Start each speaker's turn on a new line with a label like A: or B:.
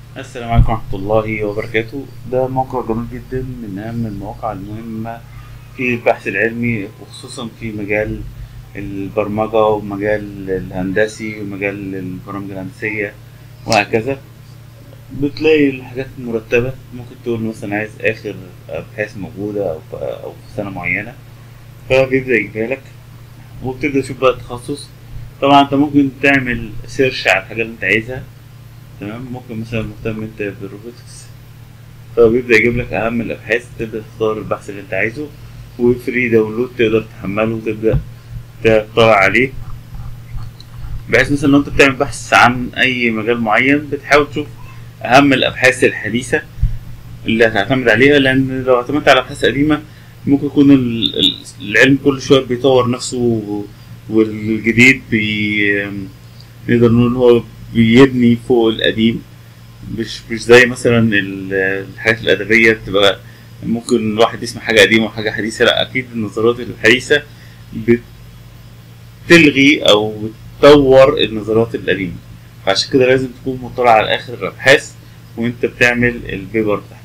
A: السلام عليكم ورحمة الله وبركاته ده موقع جميل جدا من أهم المواقع المهمة في البحث العلمي وخصوصا في مجال البرمجة ومجال الهندسي ومجال البرامج الهندسية وهكذا بتلاقي الحاجات مرتبة ممكن تقول مثلا عايز آخر أبحاث موجودة أو في أو في سنة معينة فبيبدأ يجيبها لك وبتبدأ تشوف بقى التخصص طبعا انت ممكن تعمل سيرش على الحاجة اللي انت عايزها تمام ممكن مثلا مهتم انت بالروبوتكس فبيبدأ يجيب لك أهم الأبحاث تبدأ تختار البحث اللي انت عايزه وفري داونلود تقدر تحمله وتبدأ تطلع عليه بحيث مثلا لو انت بتعمل بحث عن أي مجال معين بتحاول تشوف أهم الأبحاث الحديثة اللي هتعتمد عليها لأن لو اعتمدت على أبحاث قديمة ممكن يكون ال- ال- العلم كل شوية بيطور نفسه و- والجديد بي نقدر نقول هو بيبني فوق القديم مش مش زي مثلا ال- الحاجات الأدبية بتبقى ممكن الواحد يسمع حاجة قديمة وحاجة حديثة لا أكيد النظريات الحديثة بتلغي أو بتطور النظريات القديمة فعشان كده لازم تكون مطلع على آخر الأبحاث وأنت بتعمل البيبر بتاعك